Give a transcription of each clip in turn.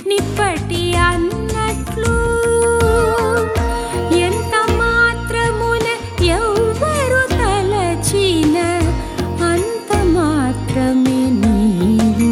నిప్పటి అన్నట్లు ఎంత మాత్రమున ఎవ్వరు తలచిన అంత మాత్రమే నీవు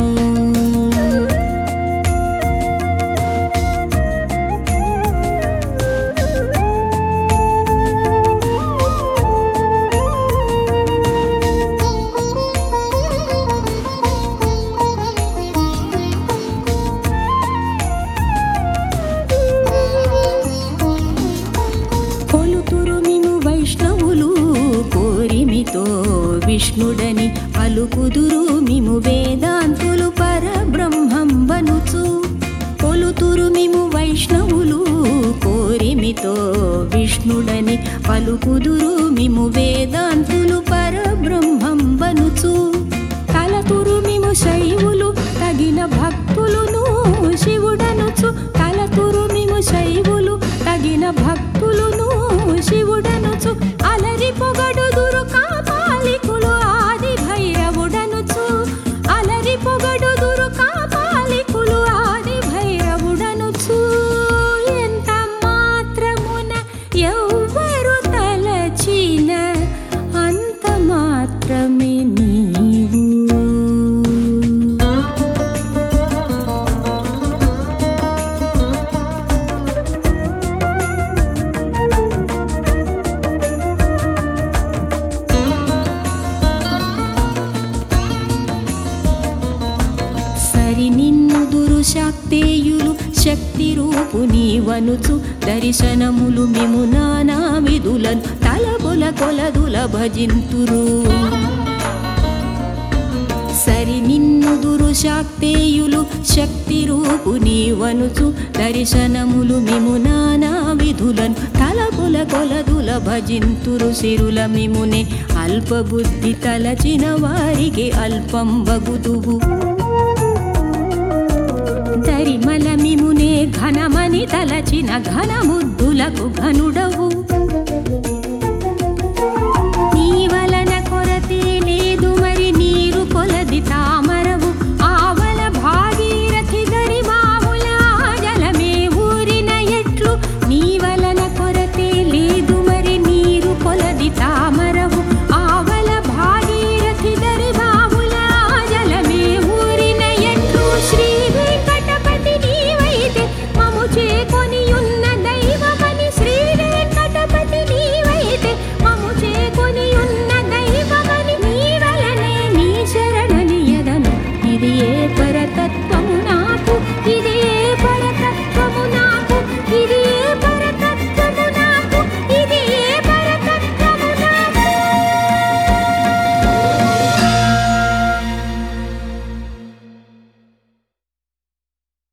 కొలుతురు మిము వైష్ణవులు కోరిమితో విష్ణుడని పలుకుదురు మిము వేదాంతులు పరబ్రహ్మం వనుచు కొలుతురు మిము వైష్ణవులు కోరిమితో విష్ణుడని పలుకుదురు మిము వేదాంతులు పరబ్రహ్మం వనుచు కలతురు మిము శైవులు తగిన భక్తులును శివుడనుచు కలతురు మిము శైవులు తగిన భక్తులును శివుడనుచు అలరి పొగడుదురు కాపాలికులు ఆది భైరవుడనుచు అలరి పొగడుదురు కాపాలికులు ఆది భైరవుడనుచు ఎంత మాత్రమున ఎవ్వరు తలచిన అంత మాత్రమే నీవు సరి నిన్నుదురు శాక్తేయులు శక్తి రూపు నీవనుచు దర్శనములు మిము నానా విధులను తలబొల కొలదుల భజింతురు సరి నిన్నుదురు శాక్తేయులు శక్తి రూపు నీవనుచు దర్శనములు మిము నానా విధులను తలపుల కొలదుల భజింతురు సిరుల మిమునే అల్పబుద్ధి తలచిన వారికి అల్పం వగుదువు దరిమల మిమునే ఘనమని తలచిన ఘనముద్దులకు ఘనుడవు